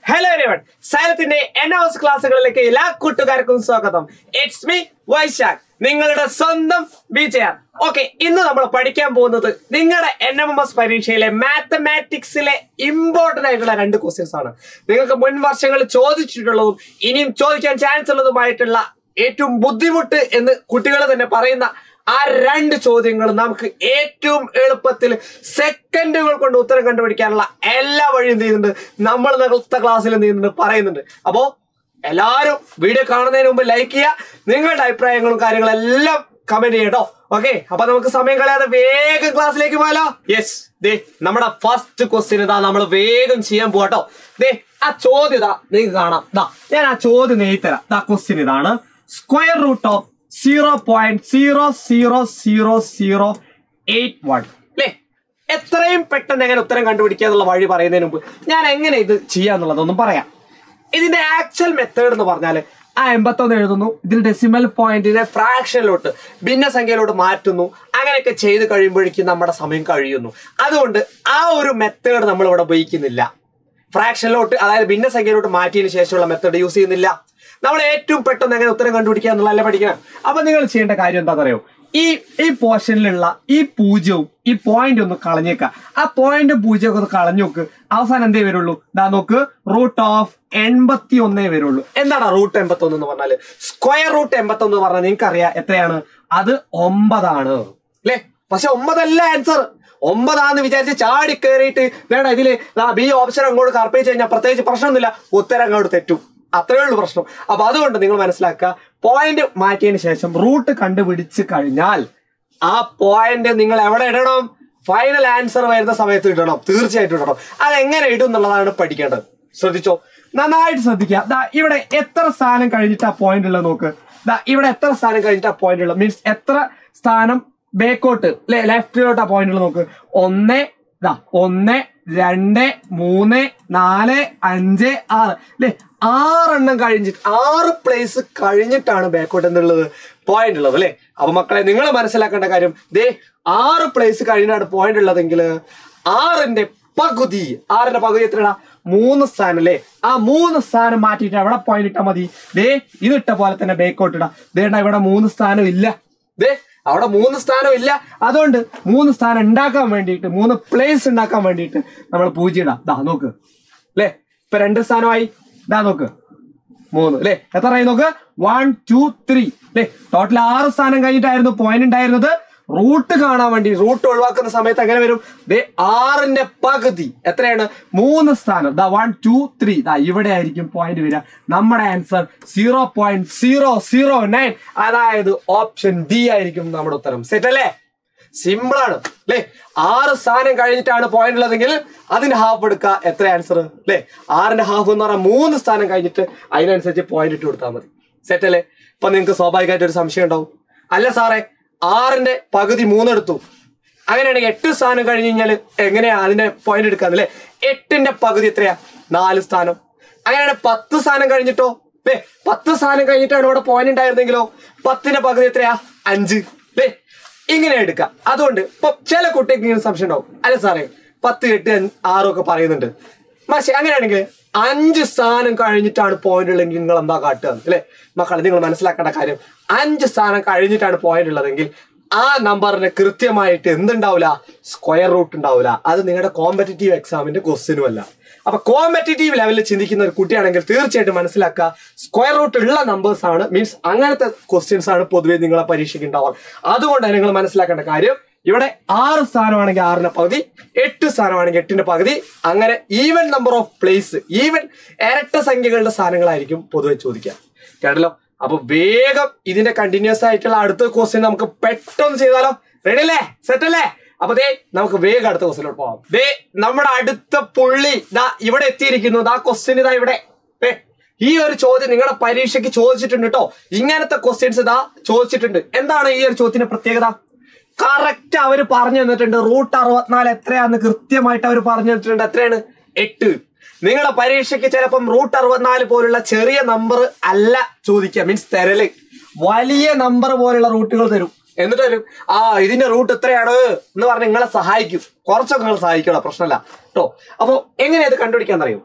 hello everyone സൈലത്തിന്റെ NS ക്ലാസ്സുകളിലേക്ക് എല്ലാ കൂട്ടുകാർക്കും സ്വാഗതം ഇറ്റ്സ് മീ വൈശാഖ് നിങ്ങളുടെ സ്വന്തം വിജയ ഓക്കെ ഇന്ന് നമ്മൾ പഠിക്കാൻ പോകുന്നത് നിങ്ങളുടെ എൻ എം എം എസ് പരീക്ഷയിലെ മാത്തമാറ്റിക്സിലെ ഇമ്പോർട്ടന്റ് ആയിട്ടുള്ള രണ്ട് ക്വസ്റ്റ്യൻസ് ആണ് നിങ്ങൾക്ക് മുൻ വർഷങ്ങളിൽ ചോദിച്ചിട്ടുള്ളതും ഇനിയും ചോദിക്കാൻ ചാൻസ് ഉള്ളതുമായിട്ടുള്ള ഏറ്റവും ബുദ്ധിമുട്ട് എന്ന് കുട്ടികൾ തന്നെ പറയുന്ന ആ രണ്ട് ചോദ്യങ്ങൾ നമുക്ക് ഏറ്റവും എളുപ്പത്തിൽ സെക്കൻഡുകൾ കൊണ്ട് ഉത്തരം കണ്ടുപിടിക്കാനുള്ള എല്ലാ വഴിയും എന്ത് ചെയ്യുന്നുണ്ട് നമ്മൾ അടുത്ത ക്ലാസ്സിൽ എന്ത് ചെയ്യുന്നുണ്ട് പറയുന്നുണ്ട് അപ്പോ എല്ലാവരും വീഡിയോ കാണുന്നതിന് മുമ്പ് ലൈക്ക് ചെയ്യുക നിങ്ങളുടെ അഭിപ്രായങ്ങളും കാര്യങ്ങളും എല്ലാം കമന്റ് ചെയ്യട്ടോ ഓക്കെ അപ്പൊ നമുക്ക് സമയം കളയാതെ വേഗം ക്ലാസ്സിലേക്ക് പോയാലോ യെസ് ദേ നമ്മുടെ ഫസ്റ്റ് ക്വസ്റ്റ്യൻ ഇതാ നമ്മൾ വേഗം ചെയ്യാൻ പോകട്ടോ ദേ ആ ചോദ്യം ഇതാ നിങ്ങൾക്ക് കാണാം ദാ ഞാൻ ആ ചോദ്യം നെയ്ത്തരാം ദാ ക്വസ്റ്റ്യൻ ഇതാണ് square root of zero point zero zero zero zero eight one അല്ലേ എത്രയും പെട്ടെന്ന് എങ്ങനെ ഉത്തരം കണ്ടുപിടിക്കുക എന്നുള്ള വഴി പറയുന്നതിന് മുമ്പ് ഞാൻ എങ്ങനെ ഇത് ചെയ്യാന്നുള്ളതൊന്നും പറയാം ഇതിന്റെ ആക്ച്വൽ മെത്തേഡ് എന്ന് പറഞ്ഞാൽ ആ എൺപത്തൊന്ന് എഴുതുന്നു ഇതിൽ ഡെസിമൽ പോയിന്റിനെ ഫ്രാക്ഷനിലോട്ട് ഭിന്നസംഖ്യയിലോട്ട് മാറ്റുന്നു അങ്ങനെയൊക്കെ ചെയ്ത് കഴിയുമ്പോഴേക്കും നമ്മുടെ സമയം കഴിയുന്നു അതുകൊണ്ട് ആ ഒരു മെത്തേഡ് നമ്മൾ ഇവിടെ ഉപയോഗിക്കുന്നില്ല ഫ്രാക്ഷനിലോട്ട് അതായത് ഭിന്നസംഖ്യയിലോട്ട് മാറ്റിയതിന് ശേഷമുള്ള മെത്തേഡ് യൂസ് ചെയ്യുന്നില്ല നമ്മൾ ഏറ്റവും പെട്ടെന്ന് എങ്ങനെ ഉത്തരം കണ്ടുപിടിക്കുക എന്നുള്ളതല്ലേ പഠിക്കണം അപ്പൊ നിങ്ങൾ ചെയ്യേണ്ട കാര്യം എന്താണെന്നറിയോ ഈ ഈ പോർഷനിലുള്ള ഈ പൂജ്യവും ഈ പോയിന്റ് ഒന്ന് കളഞ്ഞേക്കാം ആ പോയിന്റ് പൂജ്യം ഒന്ന് കളഞ്ഞു നോക്ക് അവസാനം എന്തേ വരുള്ളൂ ദാ നോക്ക് റൂട്ട് ഓഫ് എൺപത്തി ഒന്നേ വരുള്ളൂ എന്താണ് റൂട്ട് എൺപത്തി ഒന്ന് എന്ന് പറഞ്ഞാല് സ്ക്വയർ റൂട്ട് എൺപത്തി ഒന്ന് പറഞ്ഞാൽ നിങ്ങൾക്ക് അറിയാം എത്രയാണ് അത് ഒമ്പതാണ് അല്ലേ പക്ഷെ ഒമ്പതല്ല ആൻസർ ഒമ്പതാന്ന് വിചാരിച്ച് ചാടി കയറിയിട്ട് വേണ്ട ഇതില് ബി ഓപ്ഷൻ അങ്ങോട്ട് കർപ്പിച്ച് കഴിഞ്ഞാൽ പ്രത്യേകിച്ച് പ്രശ്നമൊന്നുമില്ല ഉത്തരം അങ്ങോട്ട് തെറ്റും അത്രേ ഉള്ളൂ പ്രശ്നം അപ്പൊ അതുകൊണ്ട് നിങ്ങൾ മനസ്സിലാക്കുക പോയിന്റ് മാറ്റിയതിന് ശേഷം റൂട്ട് കണ്ടുപിടിച്ച് കഴിഞ്ഞാൽ ആ പോയിന്റ് നിങ്ങൾ എവിടെ ഇടണം ഫൈനൽ ആൻസർ വരുന്ന സമയത്ത് ഇടണം തീർച്ചയായിട്ടും ഇടണം അത് എങ്ങനെ ഇടും എന്നുള്ളതാണ് പഠിക്കേണ്ടത് ശ്രദ്ധിച്ചോ നന്നായിട്ട് ശ്രദ്ധിക്കുക ദാ ഇവിടെ എത്ര സ്ഥാനം കഴിഞ്ഞിട്ട് ആ പോയിന്റ് ഉള്ളത് നോക്ക് ദാ ഇവിടെ എത്ര സ്ഥാനം കഴിഞ്ഞിട്ട് ആ പോയിന്റ് ഉള്ളത് മീൻസ് എത്ര സ്ഥാനം ബേക്കോട്ട് അല്ലെ ലെഫ്റ്റിലോട്ട് ആ പോയിന്റ് നോക്ക് ഒന്ന് ദാ ഒന്ന് രണ്ട് മൂന്ന് നാല് അഞ്ച് ആറ് അല്ലെ ആറെണ്ണം കഴിഞ്ഞിട്ട് ആറ് പ്ലേസ് കഴിഞ്ഞിട്ടാണ് ബാക്കോട്ട് എന്തുള്ളത് പോയിന്റ് ഉള്ളത് അല്ലെ അപ്പൊ മക്കളെ നിങ്ങൾ മനസ്സിലാക്കേണ്ട കാര്യം ദേ ആറ് പ്ലേസ് കഴിഞ്ഞാണ് പോയിന്റ് ഉള്ളതെങ്കിൽ ആറിന്റെ പകുതി ആറിന്റെ പകുതി എത്രയാണ് മൂന്ന് സ്ഥാനം അല്ലേ ആ മൂന്ന് സ്ഥാനം മാറ്റിയിട്ട് എവിടെ പോയിന്റ് ഇട്ടാൽ മതി ദേ ഇത് ഇട്ട പോലെ തന്നെ ബേക്കോട്ട് ഇടാം ദേണ്ട ഇവിടെ മൂന്ന് സ്ഥാനം ഇല്ല ദേ അവിടെ മൂന്ന് സ്ഥാനം ഇല്ല അതുകൊണ്ട് മൂന്ന് സ്ഥാനം ഉണ്ടാക്കാൻ വേണ്ടിയിട്ട് മൂന്ന് പ്ലേസ് ഉണ്ടാക്കാൻ വേണ്ടിയിട്ട് നമ്മൾ പൂജ്യം ഇടാം ദാ നോക്ക് അല്ലേ ഇപ്പൊ രണ്ട് സ്ഥാനമായി ദാ നോക്ക് മൂന്ന് അല്ലേ എത്രയായി നോക്ക് വൺ ടു ത്രീ അല്ലേ ടോട്ടൽ ആറ് സ്ഥാനം കഴിഞ്ഞിട്ടായിരുന്നു പോയിന്റ് ഉണ്ടായിരുന്നത് റൂട്ട് കാണാൻ വേണ്ടി റൂട്ട് ഒഴിവാക്കുന്ന സമയത്ത് എങ്ങനെ വരും ദേ ആറിന്റെ പകുതി എത്രയാണ് മൂന്ന് സ്ഥാനം ദാ വൺ ടു ത്രീ ദാ ഇവിടെ ആയിരിക്കും പോയിന്റ് വരിക നമ്മുടെ answer zero point zero zero nine അതായത് ഓപ്ഷൻ ഡി ആയിരിക്കും നമ്മുടെ ഉത്തരം സെറ്റ് അല്ലേ സിമ്പിൾ ആണ് അല്ലേ ആറ് സ്ഥാനം കഴിഞ്ഞിട്ടാണ് പോയിന്റ് ഉള്ളതെങ്കിൽ അതിന്റെ ഹാഫ് എടുക്കുക എത്ര ആൻസർ അല്ലേ ആറിന്റെ ഹാഫ് എന്ന് പറഞ്ഞാൽ മൂന്ന് സ്ഥാനം കഴിഞ്ഞിട്ട് അതിനനുസരിച്ച് പോയിന്റ് ഇട്ട് കൊടുത്താൽ മതി സെറ്റ് അല്ലേ ഇപ്പൊ നിങ്ങൾക്ക് സ്വാഭാവികമായിട്ട് ഒരു സംശയം ഉണ്ടാവും അല്ല സാറേ ആറിന്റെ പകുതി മൂന്നെടുത്തു അങ്ങനെയാണെങ്കിൽ എട്ട് സ്ഥാനം കഴിഞ്ഞ് കഴിഞ്ഞാൽ എങ്ങനെയാ അതിന്റെ പോയിന്റ് എടുക്കാന്ന് അല്ലേ എട്ടിന്റെ പകുതി എത്രയാ നാല് സ്ഥാനം അങ്ങനെയാണെങ്കിൽ പത്ത് സ്ഥാനം കഴിഞ്ഞിട്ടോ അല്ലേ പത്ത് സ്ഥാനം കഴിഞ്ഞിട്ടാണ് ഇവിടെ പോയിന്റ് ഉണ്ടായിരുന്നെങ്കിലോ പത്തിന്റെ പകുതി എത്രയാ അഞ്ച് അല്ലേ ഇങ്ങനെ എടുക്കാം അതുകൊണ്ട് ഇപ്പൊ ചില കുട്ടിക്ക് ഇങ്ങനെ സംശയം ഉണ്ടാവും അല്ല സാറേ പത്ത് എട്ട് അഞ്ച് ആറും ഒക്കെ പറയുന്നുണ്ട് പക്ഷെ അങ്ങനെയാണെങ്കിൽ അഞ്ച് സ്ഥാനം കഴിഞ്ഞിട്ടാണ് പോയിന്റ് ഉള്ളതെങ്കിൽ നിങ്ങൾ എന്താ കാട്ടുക അല്ലെ മക്കളെ നിങ്ങൾ മനസ്സിലാക്കേണ്ട കാര്യം അഞ്ച് സ്ഥാനം കഴിഞ്ഞിട്ടാണ് പോയിന്റ് ഉള്ളതെങ്കിൽ ആ നമ്പറിന് കൃത്യമായിട്ട് എന്തുണ്ടാവില്ല സ്ക്വയർ റൂട്ട് ഉണ്ടാവില്ല അത് നിങ്ങളുടെ കോമ്പറ്റേറ്റീവ് എക്സാമിന്റെ ക്വസ്റ്റ്യനും അല്ല അപ്പൊ കോമ്പറ്റേറ്റീവ് ലെവലിൽ ചിന്തിക്കുന്ന ഒരു കുട്ടിയാണെങ്കിൽ തീർച്ചയായിട്ടും മനസ്സിലാക്കുക സ്ക്വയർ റൂട്ട് ഉള്ള നമ്പേഴ്സ് ആണ് മീൻസ് അങ്ങനത്തെ ക്വസ്റ്റ്യൻസ് ആണ് പൊതുവെ നിങ്ങളെ പരീക്ഷയ്ക്ക് ഉണ്ടാവാറ് അതുകൊണ്ട് നിങ്ങൾ മനസ്സിലാക്കേണ്ട കാര്യം ഇവിടെ ആറ് സ്ഥാനമാണെങ്കിൽ ആറിന്റെ പകുതി എട്ട് സ്ഥാനമാണെങ്കിൽ എട്ടിന്റെ പകുതി അങ്ങനെ even number of place even ഇരട്ട സംഖ്യകളുടെ സ്ഥാനങ്ങളായിരിക്കും പൊതുവെ ചോദിക്കുക കേട്ടല്ലോ അപ്പൊ വേഗം ഇതിന്റെ കണ്ടിന്യൂസ് ആയിട്ടുള്ള അടുത്ത ക്വസ്റ്റ്യൻ നമുക്ക് പെട്ടെന്ന് ചെയ്താലോ റെഡി അല്ലേ സെറ്റ് അല്ലേ അപ്പൊ ദേ നമുക്ക് വേഗം അടുത്ത ക്വസ്റ്റ്യനിലോട്ട് പോവാം ദേ നമ്മുടെ അടുത്ത പുള്ളി ദാ ഇവിടെ എത്തിയിരിക്കുന്നു ദാ ക്വസ്റ്റ്യൻ ഇതാ ഇവിടെ ദേ, ഈ ഒരു ചോദ്യം നിങ്ങളുടെ പരീക്ഷയ്ക്ക് ചോദിച്ചിട്ടുണ്ട് കേട്ടോ ഇങ്ങനത്തെ ക്വസ്റ്റ്യൻസ് ഇതാ ചോദിച്ചിട്ടുണ്ട് എന്താണ് ഈ ഒരു ചോദ്യത്തിന്റെ പ്രത്യേകത കറക്റ്റ് അവര് പറഞ്ഞു തന്നിട്ടുണ്ട് റൂട്ട് അറുപത്തിനാല് എത്രയാന്ന് കൃത്യമായിട്ട് അവർ പറഞ്ഞു തന്നിട്ടുണ്ട് എത്രയാണ് എട്ട് നിങ്ങളുടെ പരീക്ഷയ്ക്ക് ചിലപ്പം റൂട്ട് അറുപത്തിനാല് പോലുള്ള ചെറിയ നമ്പർ അല്ല ചോദിക്കുക മീൻസ് തരല് വലിയ നമ്പർ പോലുള്ള റൂട്ടുകൾ തരും എന്നിട്ട് വരും ആ ഇതിന്റെ റൂട്ട് എത്രയാണ് എന്ന് പറഞ്ഞ് നിങ്ങളെ സഹായിക്കും കുറച്ചൊക്കെ നിങ്ങൾ സഹായിക്കണം പ്രശ്നമല്ല കേട്ടോ അപ്പൊ എങ്ങനെയാ ഇത് കണ്ടുപിടിക്കാൻ അറിയും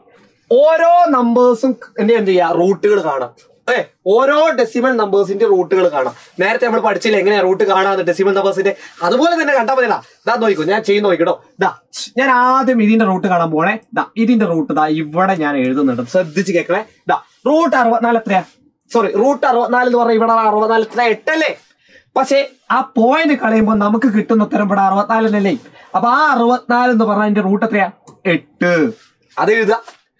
ഓരോ നമ്പേഴ്സും എന്ത് എന്ത് ചെയ്യാ റൂട്ടുകൾ കാണാം ഏ ഓരോ ഡെസിമൽ നമ്പേഴ്സിന്റെ റൂട്ടുകൾ കാണാം നേരത്തെ നമ്മൾ പഠിച്ചില്ല എങ്ങനെയാ റൂട്ട് കാണാതെ ഡെസിമൽ നമ്പേഴ്സിന്റെ അതുപോലെ തന്നെ കണ്ടാൽ മതിയല്ല ഇതാ നോക്കിക്കോ ഞാൻ ചെയ്യുന്ന നോക്കിട്ടോ ഇതാ ഞാൻ ആദ്യം ഇതിന്റെ റൂട്ട് കാണാൻ പോണേ ഇതാ ഇതിന്റെ റൂട്ട് ഇതാ ഇവിടെ ഞാൻ എഴുതുന്നുണ്ട് ശ്രദ്ധിച്ച് കേൾക്കണേ ഇതാ റൂട്ട് അറുപത്തിനാല് എത്രയാ സോറി റൂട്ട് അറുപത്തിനാല് എന്ന് പറഞ്ഞാൽ ഇവിടെ അറുപത്തിനാല് എത്ര എട്ടല്ലേ പക്ഷേ ആ പോയിന്റ് കളയുമ്പോൾ നമുക്ക് കിട്ടുന്ന ഉത്തരം ഇവിടെ അറുപത്തിനാലിനല്ലേ അപ്പൊ ആ അറുപത്തിനാല് എന്ന് പറഞ്ഞാൽ അതിന്റെ റൂട്ട് എത്രയാ എട്ട് അത് എഴുതുക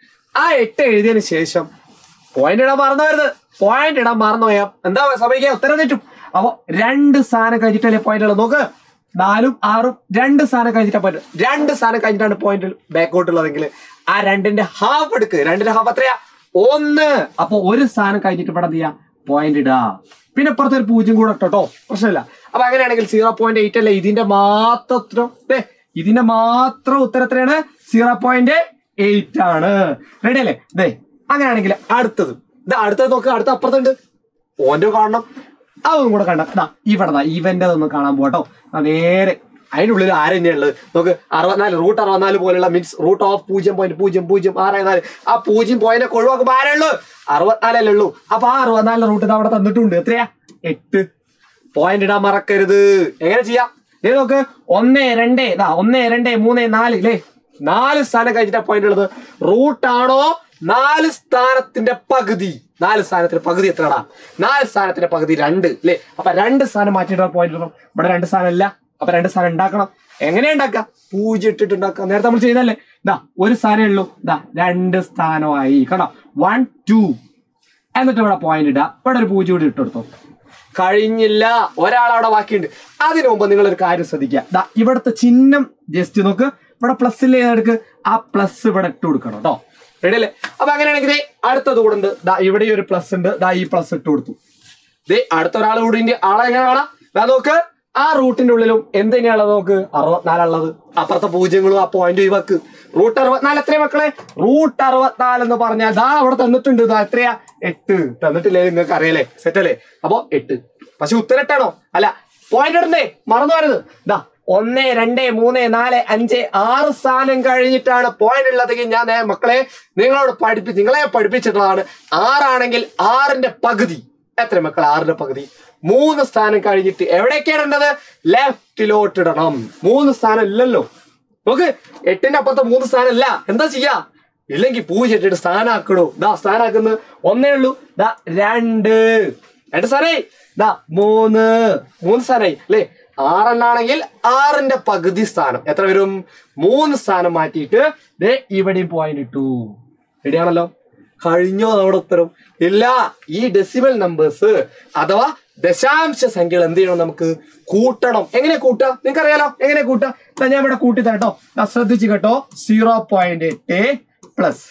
ആ എട്ട് എഴുതിയതിന് ശേഷം പോയിന്റ് ഇടാൻ മറന്നു വരുന്നത് പോയിന്റ് ഇടാൻ മറന്നു പോയാ എന്താ സംഭവിക്കുക ഉത്തരം തെറ്റും അപ്പൊ രണ്ട് സാധനം കഴിഞ്ഞിട്ടല്ലേ പോയിന്റ് ഉള്ളത് നോക്ക് നാലും ആറും രണ്ട് സാധനം കഴിഞ്ഞിട്ടാ പോയിന്റ് രണ്ട് സാധനം കഴിഞ്ഞിട്ടാണ് പോയിന്റ് ബാക്കോട്ടുള്ളതെങ്കിൽ ആ രണ്ടിന്റെ ഹാഫ് എടുക്ക് രണ്ടിന്റെ ഹാഫ് എത്രയാ ഒന്ന് അപ്പൊ ഒരു സാധനം കഴിഞ്ഞിട്ട് ഇവിടെ എന്ത് ചെയ്യാ പോയിന്റ് ഇടാ പിന്നെ ഇപ്പുറത്തെ ഒരു പൂജ്യം കൂടെ ഇട്ടോ പ്രശ്നമില്ല അപ്പൊ അങ്ങനെയാണെങ്കിൽ സീറോ പോയിന്റ് എയ്റ്റ് അല്ലേ ഇതിന്റെ മാത്രം ഉത്തരം ദേ, ഇതിന്റെ മാത്രം ഉത്തരം എത്രയാണ് സീറോ പോയിന്റ് എയ്റ്റ് ആണ് റെഡി അല്ലേ ദേ അങ്ങനെയാണെങ്കിൽ അടുത്തത് ഇത് അടുത്തത് നോക്ക് അടുത്ത അപ്പുറത്തുണ്ട് ഓന്റെ കാണണം അതൊന്നും കൂടെ കണ്ട ദാ ഇവിടെ ദാ ഇവന്റെ ഒന്ന് കാണാൻ പോട്ടോ ദാ നേരെ അതിനുള്ളിൽ ആരെന്നെയുള്ളത് നോക്ക് അറുപത്തിനാല് റൂട്ട് അറുപത്തിനാല് പോലുള്ള മീൻസ് റൂട്ട് ഓഫ് പൂജ്യം പോയിന്റ് പൂജ്യം പൂജ്യം ആറ് നാല് ആ പൂജ്യം പോയിന്റ് ഒക്കെ ഒഴിവാക്കുമ്പോ ആരേ ഉള്ളൂ അറുപത്തിനാലല്ലേ ഉള്ളൂ അപ്പൊ ആ അറുപത്തിനാലിന്റെ റൂട്ട് അവിടെ തന്നിട്ടുണ്ട് എത്രയാ എട്ട് പോയിന്റ് ഇടാൻ മറക്കരുത് എങ്ങനെ ചെയ്യാം ദേ നോക്ക് ഒന്ന് രണ്ട് ഇതാ ഒന്ന് രണ്ട് മൂന്ന് നാല് അല്ലേ നാല് സ്ഥാനം കഴിഞ്ഞിട്ടാ പോയിന്റ് ഉള്ളത് റൂട്ടാണോ നാല് സ്ഥാനത്തിന്റെ പകുതി നാല് സ്ഥാനത്തിന്റെ പകുതി എത്രടാ നാല് സ്ഥാനത്തിന്റെ പകുതി രണ്ട് അല്ലേ അപ്പൊ രണ്ട് സ്ഥാനം മാറ്റിയിട്ടാ പോയിന്റ് ഇടണം ഇവിടെ രണ്ട് സ്ഥാനം ഇല്ല അപ്പൊ രണ്ട് സ്ഥാനം ഉണ്ടാക്കണം എങ്ങനെ ഉണ്ടാക്കാം പൂജ്യം ഇട്ടിട്ട് ഉണ്ടാക്കാം നേരത്തെ നമ്മൾ ചെയ്തല്ലേ ഇതാ ഒരു സ്ഥാനമേ ഉള്ളൂ ഇതാ രണ്ട് സ്ഥാനമായി കണ്ടോ വൺ ടു എന്നിട്ട് ഇവിടെ പോയിന്റ് ഇടുക ഇവിടെ ഒരു പൂജ്യം കൂടി ഇട്ടെടുത്തോ കഴിഞ്ഞില്ല ഒരാൾ അവിടെ ബാക്കിയുണ്ട് അതിനു മുമ്പ് നിങ്ങൾ ഒരു കാര്യം ശ്രദ്ധിക്കുക ദാ ഇവിടുത്തെ ചിഹ്നം ജസ്റ്റ് നോക്ക് ഇവിടെ പ്ലസ് ഇല്ലേ എടുക്ക് ആ പ്ലസ് ഇവിടെ ഇട്ട് കൊടുക്കണം കേട്ടോ റെഡി അല്ലേ അപ്പൊ അങ്ങനെയാണെങ്കിൽ ദേ അടുത്തത് കൂടെ ഉണ്ട് ദാ ഇവിടെ ഒരു പ്ലസ് ഉണ്ട് ദാ ഈ പ്ലസ് ഇട്ട് കൊടുത്തു ദേ അടുത്ത ഒരാൾ കൂടി ഉണ്ട് ആളെ എങ്ങനെ കാണാം ദാ നോക്ക് ആ റൂട്ടിന്റെ ഉള്ളിലും എന്ത് തന്നെയാണുള്ളത് നോക്ക് അറുപത്തിനാലുള്ളത് അപ്പുറത്തെ പൂജ്യങ്ങളും ആ പോയിന്റ് ഒഴിവാക്ക് റൂട്ട് അറുപത്തിനാല് എത്രയാ മക്കളെ റൂട്ട് അറുപത്തിനാല് എന്ന് പറഞ്ഞാൽ ദാ അവിടെ തന്നിട്ടുണ്ട് ദാ എത്രയാ എട്ട് തന്നിട്ടില്ലേ നിങ്ങൾക്ക് അറിയാലേ സെറ്റ് അല്ലേ അപ്പൊ എട്ട് പക്ഷെ ഉത്തരം എട്ടാണോ അല്ല പോയിന്റ് ഇടണ്ടേ മറന്നു വരുന്നത് ദാ ഒന്ന് രണ്ട് മൂന്ന് നാല് അഞ്ച് ആറ് സ്ഥാനം കഴിഞ്ഞിട്ടാണ് പോയിന്റ് ഉള്ളതെങ്കിൽ ഞാൻ ദേ മക്കളെ നിങ്ങളോട് പഠിപ്പിച്ച് നിങ്ങളെ പഠിപ്പിച്ചിട്ടുള്ളതാണ് ആറാണെങ്കിൽ ആറിന്റെ പകുതി എത്ര മക്കൾ ആറിന്റെ പകുതി മൂന്ന് സ്ഥാനം കഴിഞ്ഞിട്ട് എവിടേക്കാണ് ഇടേണ്ടത് ലെഫ്റ്റിലോട്ട് ഇടണം മൂന്ന് സ്ഥാനം ഇല്ലല്ലോ നോക്ക് എട്ടിന്റെ അപ്പുറത്തെ മൂന്ന് സ്ഥാനം ഇല്ല എന്താ ചെയ്യാ ഇല്ലെങ്കിൽ പൂജ്യം ഇട്ടിട്ട് സ്ഥാനാക്കണോ ദാ സ്ഥാനാക്കുന്നത് ഒന്നേ ഉള്ളൂ ദാ രണ്ട് രണ്ട് സ്ഥാനായി ദാ മൂന്ന് മൂന്ന് സ്ഥാനായി അല്ലേ ആറെണ്ണാണെങ്കിൽ ആറിന്റെ പകുതി സ്ഥാനം എത്ര വരും മൂന്ന് സ്ഥാനം മാറ്റിയിട്ട് ദേ ഇവിടെയും പോയിന്റ് ഇട്ടു റെഡിയാണല്ലോ കഴിഞ്ഞോ നമ്മുടെ ഉത്തരം ഇല്ല ഈ ഡെസിമൽ നമ്പേഴ്സ് അഥവാ ദശാംശ സംഖ്യകൾ എന്ത് ചെയ്യണം നമുക്ക് കൂട്ടണം എങ്ങനെ കൂട്ടുക നിങ്ങൾക്ക് അറിയാലോ എങ്ങനെ കൂട്ടുക ദാ ഞാൻ ഇവിടെ കൂട്ടി തരട്ടോ ദാ ശ്രദ്ധിച്ച് കേട്ടോ സീറോ പോയിന്റ് എട്ട് പ്ലസ്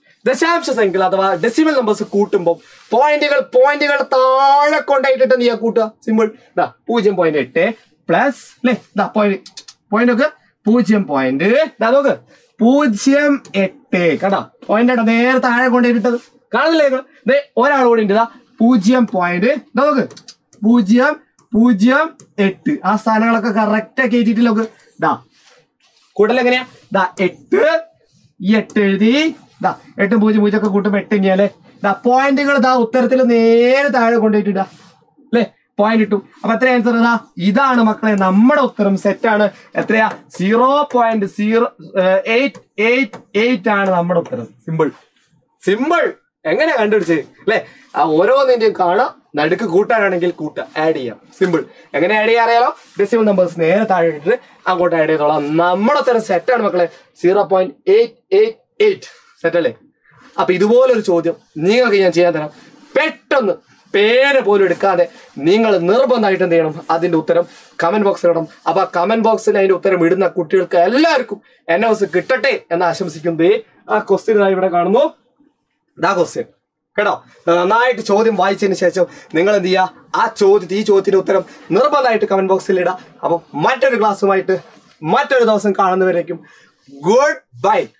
ദശാംശ സംഖ്യകൾ അഥവാ ഡെസിമൽ നമ്പേഴ്സ് കൂട്ടുമ്പോൾ പോയിന്റുകൾ പോയിന്റുകൾ താഴെ കൊണ്ടായിട്ടിട്ട് നീ കൂട്ടുക സിമ്പിൾ ദാ പൂജ്യം പോയിന്റ് എട്ട് പ്ലസ് അല്ലേ ദാ പോയിന്റ് പോയിന്റ് നോക്ക് പൂജ്യം പോയിന്റ് ദാ നോക്ക് പൂജ്യം എട്ട് കേട്ടോ പോയിന്റ് കേട്ടോ നേരെ താഴെ കൊണ്ടിട്ടത് കാണുന്നില്ലേ നിങ്ങൾ ദേ ഒരാൾ കൂടി ഉണ്ട് ദാ പൂജ്യം പോയിന്റ് ദാ നോക്ക് പൂജ്യം പൂജ്യം എട്ട് ആ സ്ഥാനങ്ങളൊക്കെ കറക്റ്റ് ആക്കി എഴുതിയിട്ടില്ല നോക്ക് ദാ കൂട്ടൽ എങ്ങനെയാ ദാ എട്ട് ഈ എട്ട് എഴുതി ദാ എട്ടും പൂജ്യം പൂജ്യം ഒക്കെ കൂട്ടുമ്പോ എട്ട് തന്നെയല്ലേ ദാ പോയിന്റുകൾ ദാ ഉത്തരത്തിൽ നേരെ താഴെ കൊണ്ടുപോയിട്ടിടാ അല്ലേ പോയിന്റ് ഇട്ടു അപ്പൊ എത്ര ആൻസർ ഇതാ ഇതാണ് മക്കളെ നമ്മുടെ ഉത്തരം സെറ്റ് ആണ് എത്രയാ zero point zero eight eight eight ആണ് നമ്മുടെ ഉത്തരം സിമ്പിൾ സിമ്പിൾ എങ്ങനെ കണ്ടുപിടിച്ച് അല്ലെ ആ ഓരോന്നിന്റെയും കാണാം നടുക്ക് കൂട്ടാനാണെങ്കിൽ കൂട്ട ആഡ് ചെയ്യാം സിമ്പിൾ എങ്ങനെ ആഡ് ചെയ്യാൻ അറിയാലോ ഡെസിമൽ നമ്പേഴ്സ് നേരെ താഴെ ഇട്ടിട്ട് അങ്ങോട്ട് ആഡ് ചെയ്തോളാം നമ്മുടെ ഉത്തരം സെറ്റ് ആണ് മക്കളെ zero point eight eight eight set അല്ലേ അപ്പൊ ഇതുപോലൊരു ചോദ്യം നിങ്ങൾക്ക് ഞാൻ ചെയ്യാൻ തരാം പെട്ടെന്ന് പേര് പോലും എടുക്കാതെ നിങ്ങൾ നിർബന്ധമായിട്ട് എന്ത് ചെയ്യണം അതിന്റെ ഉത്തരം കമന്റ് ബോക്സിൽ ഇടണം അപ്പൊ കമന്റ് ബോക്സിൽ അതിന്റെ ഉത്തരം ഇടുന്ന കുട്ടികൾക്ക് എല്ലാവർക്കും എൻ എസ് കിട്ടട്ടെ എന്ന് ആശംസിക്കുന്നത് ആ ക്വസ്റ്റ്യൻ ഇവിടെ കാണുന്നു ഇതാ ക്വസ്റ്റ്യൻ കേട്ടോ നന്നായിട്ട് ചോദ്യം വായിച്ചതിന് ശേഷം നിങ്ങൾ എന്ത് ചെയ്യുക ആ ചോദ്യത്തിന് ഈ ചോദ്യത്തിന്റെ ഉത്തരം നിർബന്ധമായിട്ട് കമന്റ് ബോക്സിൽ ഇടുക അപ്പം മറ്റൊരു ക്ലാസ്സുമായിട്ട് മറ്റൊരു ദിവസം കാണുന്നവരേക്കും ഗുഡ് ബൈ